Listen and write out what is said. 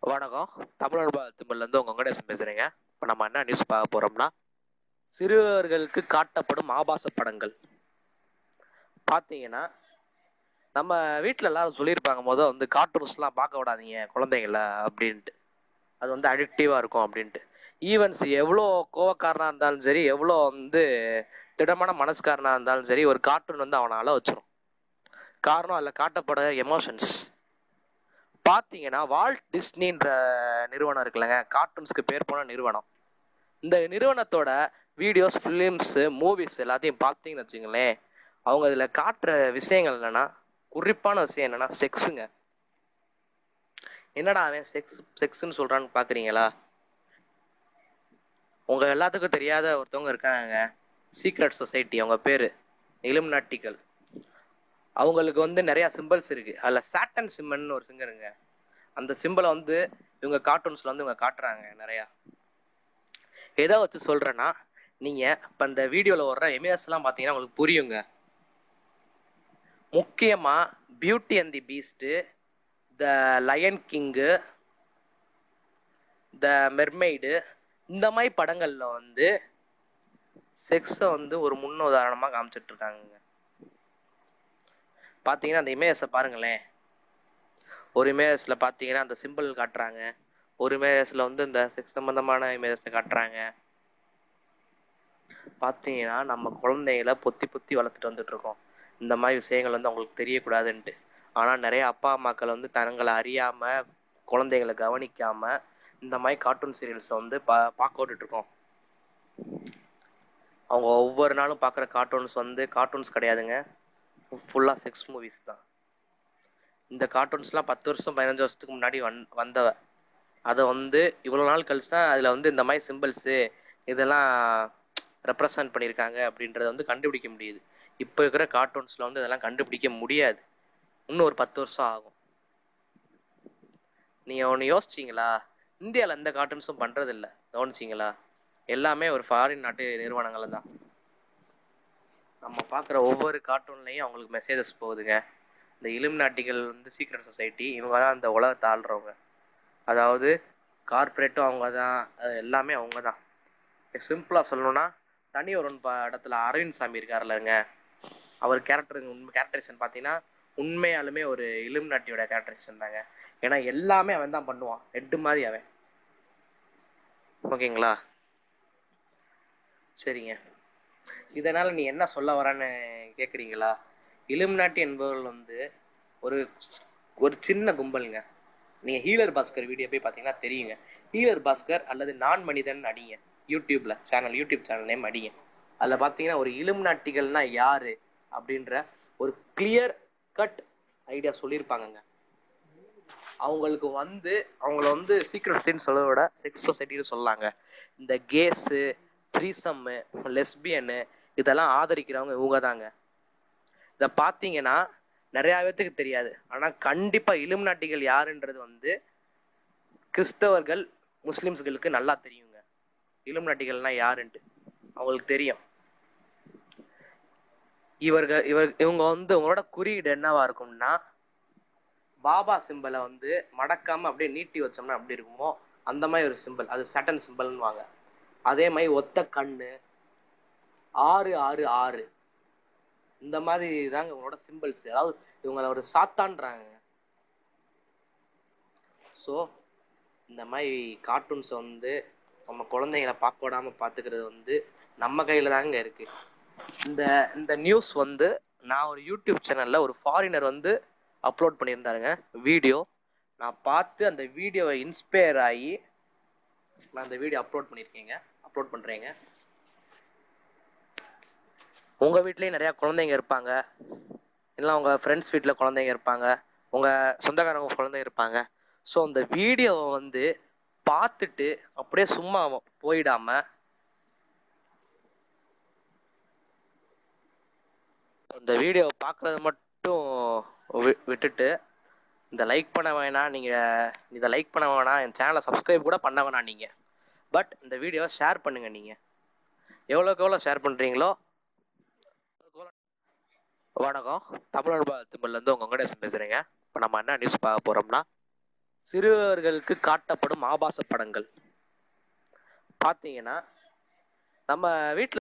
வணக்கம் தமிழர் திமிழ்லேருந்து உங்கள் வெங்கடேசன் பேசுகிறேங்க இப்போ நம்ம என்ன நியூஸ் பார்க்க போகிறோம்னா சிறுவர்களுக்கு காட்டப்படும் ஆபாச படங்கள் பார்த்தீங்கன்னா நம்ம வீட்டில் எல்லாரும் சொல்லியிருப்பாங்க மொதல் வந்து கார்ட்டூன்ஸ்லாம் பார்க்க விடாதீங்க குழந்தைங்கள அப்படின்ட்டு அது வந்து அடிக்டிவாக இருக்கும் அப்படின்ட்டு ஈவன்ஸ் எவ்வளோ கோவக்காரனாக இருந்தாலும் சரி எவ்வளோ வந்து திடமான மனசுக்காரனாக இருந்தாலும் சரி ஒரு கார்ட்டூன் வந்து அவனை அழ வச்சிரும் காரணம் அதில் காட்டப்பட எமோஷன்ஸ் பார்த்தீங்கன்னா வால்ட் டிஸ்னின்ற நிறுவனம் இருக்குல்லங்க கார்ட்டூன்ஸ்க்கு பேர் போன நிறுவனம் இந்த நிறுவனத்தோட வீடியோஸ் ஃபிலிம்ஸு மூவிஸ் எல்லாத்தையும் பார்த்தீங்கன்னு வச்சுங்களேன் அவங்க இதில் காட்டுற விஷயங்கள் என்னன்னா குறிப்பான விஷயம் என்னன்னா செக்ஸுங்க என்னடா அவன் செக்ஸ் செக்ஸ்ன்னு சொல்றான்னு பார்க்குறீங்களா உங்க எல்லாத்துக்கும் தெரியாத ஒருத்தவங்க இருக்காங்க சீக்ரெட் சொசைட்டி அவங்க பேரு இலுமினாட்டிகள் அவங்களுக்கு வந்து நிறைய சிம்பிள்ஸ் இருக்கு அதுல சாட்டன் சிம்மன் ஒரு சிங்கருங்க அந்த சிம்பிளை வந்து இவங்க கார்ட்டூன்ஸ்ல வந்து இவங்க காட்டுறாங்க நிறையா எதை வச்சு சொல்றேன்னா நீங்க இப்ப இந்த வீடியோல வர்ற எமேஜ் எல்லாம் பாத்தீங்கன்னா உங்களுக்கு புரியுங்க முக்கியமா beauty and the beast the lion king the mermaid இந்த மாதிரி படங்கள்ல வந்து செக்ஸை வந்து ஒரு முன்னுதாரணமா காமிச்சிட்டு இருக்காங்க பார்த்தீங்கன்னா அந்த இமேஜஸை பாருங்களேன் ஒரு இமேஜஸில் பார்த்தீங்கன்னா அந்த சிம்பிள் காட்டுறாங்க ஒரு இமேஜஸில் வந்து இந்த செக்ஸ் சம்பந்தமான இமேஜஸை காட்டுறாங்க பார்த்தீங்கன்னா நம்ம குழந்தைகளை பொத்தி பொத்தி வளர்த்துட்டு வந்துட்டு இருக்கோம் இந்த மாதிரி விஷயங்கள் வந்து அவங்களுக்கு தெரியக்கூடாதுன்ட்டு ஆனால் நிறைய அப்பா அம்மாக்கள் வந்து தங்களை அறியாமல் குழந்தைகளை கவனிக்காம இந்த மாதிரி கார்ட்டூன் சீரியல்ஸை வந்து பா பார்க்க விட்டுட்டு இருக்கோம் அவங்க ஒவ்வொரு நாளும் பார்க்குற கார்ட்டூன்ஸ் வந்து கார்ட்டூன்ஸ் கிடையாதுங்க ஃபுல்லாக செக்ஸ் மூவிஸ் தான் இந்த கார்ட்டூன்ஸ்லாம் பத்து வருஷம் பதினஞ்சு வருஷத்துக்கு முன்னாடி வந் வந்தவ அதை வந்து இவ்வளோ நாள் கழிச்சு தான் அதில் வந்து இந்த மாதிரி சிம்பிள்ஸு இதெல்லாம் ரெப்ரசன்ட் பண்ணியிருக்காங்க அப்படின்றத வந்து கண்டுபிடிக்க முடியுது இப்போ இருக்கிற கார்ட்டூன்ஸில் வந்து இதெல்லாம் கண்டுபிடிக்க முடியாது இன்னும் ஒரு பத்து வருஷம் ஆகும் நீங்கள் ஒன்று யோசிச்சிங்களா இந்தியாவில் எந்த கார்ட்டூன்ஸும் பண்ணுறதில்ல கவனிச்சிங்களா எல்லாமே ஒரு ஃபாரின் நாட்டு நிறுவனங்கள் தான் நம்ம பார்க்குற ஒவ்வொரு கார்ட்டூன்லையும் அவங்களுக்கு மெசேஜஸ் போகுதுங்க இந்த இலுமினாட்டிகள் வந்து சீக்ரெட் சொசைட்டி இவங்க தான் இந்த உலகத்தை ஆள்றவங்க அதாவது கார்ப்பரேட்டும் அவங்க தான் எல்லாமே அவங்க தான் சிம்பிளாக சொல்லணும்னா தனி ஒரு படத்தில் அரவிந்த் சாமி இருக்காருல்லங்க அவர் கேரக்டர் உண்மை கேரக்டரைசேஷன் பார்த்தீங்கன்னா உண்மையாலுமே ஒரு இலுமினாட்டியோட கேரக்டரைசேஷன் தாங்க ஏன்னா எல்லாமே அவன் தான் பண்ணுவான் ஹெட்டு மாதிரி அவன் ஓகேங்களா சரிங்க இதனால நீ என்ன சொல்ல வரன்னு கேக்குறீங்களா இலுமினாட்டி என்பவர்கள் வந்து ஒரு ஒரு சின்ன கும்பலுங்க நீங்க ஹீலர் பாஸ்கர் வீடியோ போய் பாத்தீங்கன்னா தெரியுங்க ஹீலர் பாஸ்கர் அல்லது நான் மனிதன் அடிங்க யூடியூப்ல சேனல் யூடியூப் சேனல் நேம் அடிங்க அதுல பாத்தீங்கன்னா ஒரு இலுமினாட்டிகள்னா யாரு அப்படின்ற ஒரு கிளியர் கட் ஐடியா சொல்லியிருப்பாங்கங்க அவங்களுக்கு வந்து அவங்கள வந்து சீக்ரெட் சொசைட்டின்னு சொல்ல விட செக்ஸ் சொசைட்டின்னு சொல்லலாங்க இந்த கேஸு த்ரீசம்மு லெஸ்பியனு இதெல்லாம் ஆதரிக்கிறவங்க இவங்க தாங்க இதை பார்த்தீங்கன்னா நிறையா பேத்துக்கு தெரியாது ஆனால் கண்டிப்பாக இலுமினாட்டிகள் யாருன்றது வந்து கிறிஸ்தவர்கள் முஸ்லிம்ஸ்களுக்கு நல்லா தெரியுங்க இலுமினாட்டிகள்னா யாருன்ட்டு அவங்களுக்கு தெரியும் இவர்கள் இவர் இவங்க வந்து உங்களோட குறியீடு என்னவா இருக்கும்னா பாபா சிம்பிளை வந்து மடக்காம அப்படியே நீட்டி வச்சோம்னா அப்படி இருக்குமோ அந்த மாதிரி ஒரு சிம்பிள் அது சட்டன் சிம்பிள்னு வாங்க அதே மாதிரி ஒத்த கண்ணு ஆறு ஆறு ஆறு இந்த மாதிரி தாங்க இவங்களோட சிம்பிள்ஸ் அதாவது இவங்களை ஒரு சாத்தான்றாங்க ஸோ இந்த மாதிரி கார்ட்டூன்ஸ் வந்து நம்ம குழந்தைங்களை பார்க்க விடாம பார்த்துக்கிறது வந்து நம்ம கையில தாங்க இருக்கு இந்த இந்த நியூஸ் வந்து நான் ஒரு யூடியூப் சேனல்ல ஒரு ஃபாரினர் வந்து அப்லோட் பண்ணியிருந்தாருங்க வீடியோ நான் பார்த்து அந்த வீடியோவை இன்ஸ்பயர் ஆகி நான் அந்த வீடியோ அப்லோட் பண்ணியிருக்கேங்க அப்லோட் பண்ணுறேங்க உங்கள் வீட்லேயும் நிறையா குழந்தைங்க இருப்பாங்க இல்லை உங்கள் ஃப்ரெண்ட்ஸ் வீட்டில் குழந்தைங்க இருப்பாங்க உங்கள் சொந்தக்காரங்க குழந்தைங்க இருப்பாங்க ஸோ அந்த வீடியோவை வந்து பார்த்துட்டு அப்படியே சும்மா போயிடாம இந்த வீடியோவை பார்க்குறத மட்டும் வி- விட்டுட்டு இந்த லைக் பண்ண வேணாம் நீங்கள் இதை லைக் பண்ண வேணாம் என் சேனலை சப்ஸ்கிரைப் கூட பண்ண வேணாம் நீங்கள் பட் இந்த வீடியோவை ஷேர் பண்ணுங்கள் நீங்கள் எவ்வளோக்கு எவ்வளோ ஷேர் பண்ணுறீங்களோ வணக்கம் தமிழர் திமிழ்லேருந்து உங்கள் வெங்கடேசன் பேசுகிறேங்க இப்போ நம்ம என்ன நியூஸ் பார்க்க போகிறோம்னா சிறுவர்களுக்கு காட்டப்படும் ஆபாச படங்கள் பார்த்தீங்கன்னா நம்ம வீட்டில்